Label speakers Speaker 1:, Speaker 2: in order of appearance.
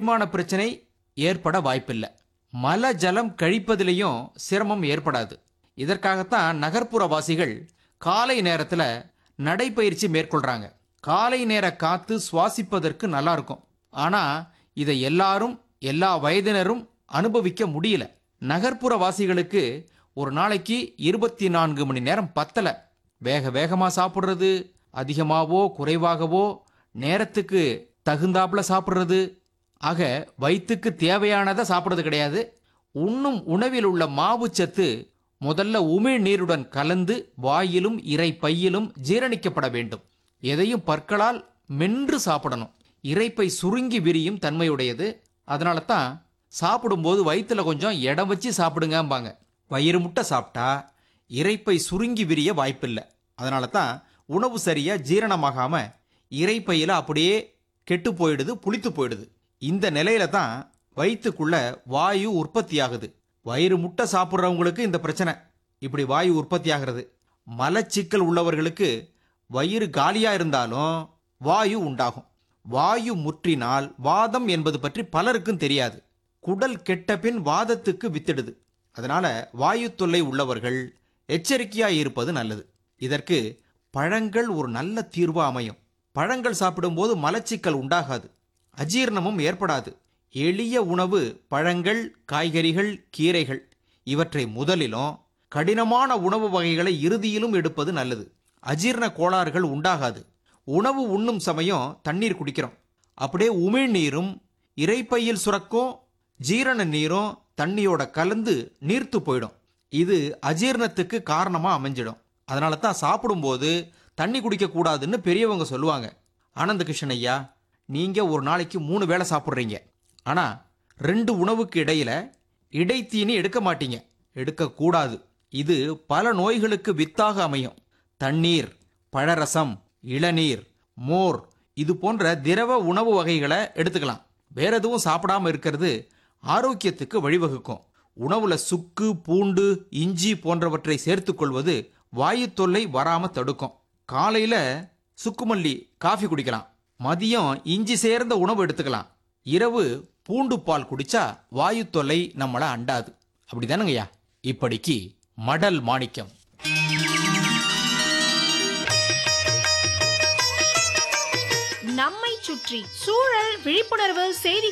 Speaker 1: செரிமான பிரச்சனை ஏற்பட வாய்ப்பில்லை மல ஜலம் கழிப்பதிலையும் சிரமம் ஏற்படாது இதற்காகத்தான் நகர்ப்புற வாசிகள் காலை நேரத்துல நடைப்பயிற்சி மேற்கொள்றாங்க காலை நேர காத்து சுவாசிப்பதற்கு நல்லா இருக்கும் ஆனா இதை எல்லாரும் எல்லா வயதினரும் அனுபவிக்க முடியல நகர்ப்புற வாசிகளுக்கு ஒரு நாளைக்கு இருபத்தி நான்கு மணி நேரம் பத்தல வேக வேகமா சாப்பிடுறது அதிகமாவோ குறைவாகவோ நேரத்துக்கு தகுந்தாப்புல சாப்பிடுறது ஆக வயிற்றுக்கு தேவையானதை சாப்பிடுறது கிடையாது உண்ணும் உணவில் உள்ள மாவுச்சத்து முதல்ல உமிழ் நீருடன் கலந்து வாயிலும் இறை பையிலும் ஜீரணிக்கப்பட வேண்டும் எதையும் பற்களால் மென்று சாப்பிடணும் இறைப்பை சுருங்கி விரியும் தன்மையுடையது அதனால தான் சாப்பிடும்போது வயிற்றுல கொஞ்சம் இடம் வச்சு சாப்பிடுங்கம்பாங்க வயிறு முட்டை சாப்பிட்டா இறைப்பை சுருங்கி விரிய வாய்ப்பில்லை அதனால தான் உணவு சரியா ஜீரணமாகாம இறைப்பையில அப்படியே கெட்டு போயிடுது புளித்து போயிடுது இந்த நிலையில தான் வயிற்றுக்குள்ள வாயு உற்பத்தி ஆகுது வயிறு முட்டை சாப்பிட்றவங்களுக்கு இந்த பிரச்சனை இப்படி வாயு உற்பத்தி ஆகிறது மலச்சிக்கல் உள்ளவர்களுக்கு வயிறு காலியா இருந்தாலும் வாயு உண்டாகும் வாயு முற்றினால் வாதம் என்பது பற்றி பலருக்கும் தெரியாது குடல் கெட்ட பின் வாதத்துக்கு வித்திடுது அதனால வாயு தொல்லை உள்ளவர்கள் எச்சரிக்கையா இருப்பது நல்லது இதற்கு பழங்கள் ஒரு நல்ல தீர்வா அமையும் பழங்கள் சாப்பிடும்போது மலச்சிக்கல் உண்டாகாது அஜீரணமும் ஏற்படாது எளிய உணவு பழங்கள் காய்கறிகள் கீரைகள் இவற்றை முதலிலும் கடினமான உணவு வகைகளை இறுதியிலும் எடுப்பது நல்லது அஜீரண கோளாறுகள் உண்டாகாது உணவு உண்ணும் சமயம் தண்ணீர் குடிக்கிறோம் அப்படியே உமிழ்நீரும் இறைப்பையில் சுரக்கும் ஜீரண நீரும் தண்ணியோட கலந்து நீர்த்து போயிடும் இது அஜீரணத்துக்கு காரணமா அமைஞ்சிடும் அதனால தான் சாப்பிடும்போது தண்ணி குடிக்க கூடாதுன்னு பெரியவங்க சொல்லுவாங்க ஆனந்த கிருஷ்ணன் ஐயா நீங்க ஒரு நாளைக்கு மூணு வேளை சாப்பிட்றீங்க ஆனா ரெண்டு உணவுக்கு இடையில இடைத்தீனி எடுக்க மாட்டீங்க எடுக்கக்கூடாது இது பல நோய்களுக்கு வித்தாக அமையும் தண்ணீர் பழரசம் இளநீர் மோர் இது போன்ற திரவ உணவு வகைகளை எடுத்துக்கலாம் வேற எதுவும் சாப்பிடாம இருக்கிறது ஆரோக்கியத்துக்கு வழிவகுக்கும் உணவுல சுக்கு பூண்டு இஞ்சி போன்றவற்றை சேர்த்துக் கொள்வது வாயு தொல்லை வராம தடுக்கும் காலையில சுக்குமல்லி காஃபி குடிக்கலாம் மதியம் இஞ்சி சேர்ந்த உணவு எடுத்துக்கலாம் இரவு பூண்டு பால் குடிச்சா வாயு தொல்லை நம்மள அண்டாது அப்படிதானுங்கய்யா இப்படிக்கு மடல் மாணிக்கம்
Speaker 2: நம்மை சுற்றி சூழல் விழிப்புணர்வு செய்தி